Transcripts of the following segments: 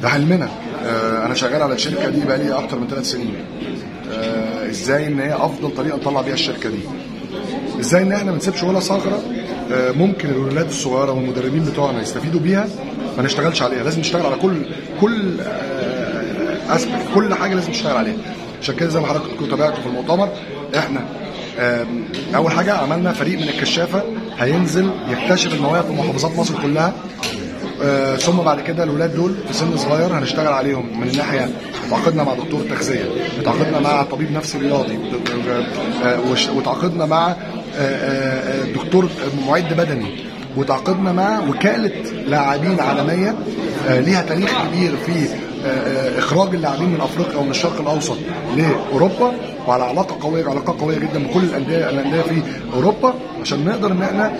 ده حلمنا آه، انا شغال على الشركه دي بقالي اكتر من ثلاث سنين آه، ازاي ان هي افضل طريقه نطلع بيها الشركه دي ازاي ان احنا ما نسيبش ولا ثغره آه، ممكن الولاد الصغيره والمدربين بتوعنا يستفيدوا بيها ما نشتغلش عليها لازم نشتغل على كل كل آه، اسبكت كل حاجه لازم نشتغل عليها عشان كده زي ما حضرتك كنت تابعته في المؤتمر احنا آم، اول حاجه عملنا فريق من الكشافه هينزل يكتشف المواهب في محافظات مصر كلها آه، ثم بعد كده الاولاد دول في سن صغير هنشتغل عليهم من الناحيه تعاقدنا مع دكتور تغذيه تعاقدنا مع طبيب نفسي رياضي آه، وش- وتعاقدنا مع آه، آه، آه، دكتور معد بدني وتعاقدنا مع وكاله لاعبين عالميه آه، ليها تاريخ كبير في آه، آه، اخراج اللاعبين من افريقيا ومن الشرق الاوسط لاوروبا وعلى علاقه قويه علاقه قويه جدا بكل الانديه الانديه في اوروبا عشان نقدر ان احنا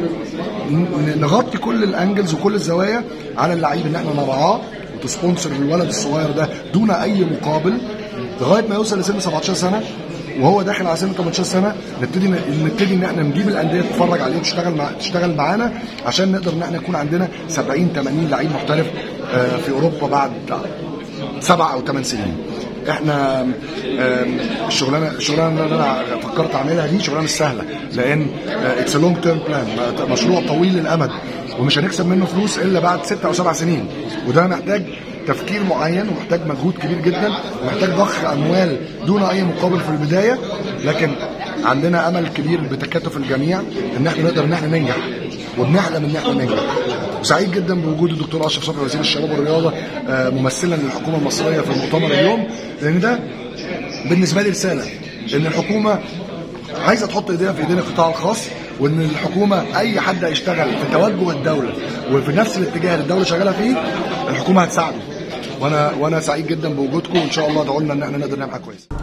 ن- نغطي كل الانجلز وكل الزوايا على اللعيب ان احنا نرعاه وتسبونسر الولد الصغير ده دون اي مقابل لغايه ما يوصل لسن 17 سنه وهو داخل على سن 18 سنه نبتدي نبتدي ان احنا نجيب الانديه تتفرج عليه وتشتغل مع تشتغل معانا عشان نقدر ان احنا يكون عندنا 70 80 لعيب محترف آه، في اوروبا بعد سبع او ثمان سنين احنا آم، الشغلانه الشغلانه اللي انا فكرت اعملها دي شغلانه مش سهله لان اتس لونج تيرم بلان مشروع طويل الامد ومش هنكسب منه فلوس الا بعد ست او سبع سنين وده محتاج تفكير معين ومحتاج مجهود كبير جدا ومحتاج ضخ اموال دون اي مقابل في البدايه لكن عندنا امل كبير بتكاتف الجميع ان احنا نقدر ان احنا ننجح وبنحلم ان احنا ننجح وسعيد جدا بوجود الدكتور اشرف صبحي وزير الشباب والرياضه آه، ممثلا للحكومه المصريه في المؤتمر اليوم لان ده بالنسبه لي رساله ان الحكومه عايزه تحط ايديها في ايدين القطاع الخاص وان الحكومه اي حد هيشتغل في توجه الدوله وفي نفس الاتجاه اللي الدوله شغاله فيه الحكومه هتساعده وانا وانا سعيد جدا بوجودكم وان شاء الله ادعوا لنا ان احنا نقدر نعمل حاجه كويسه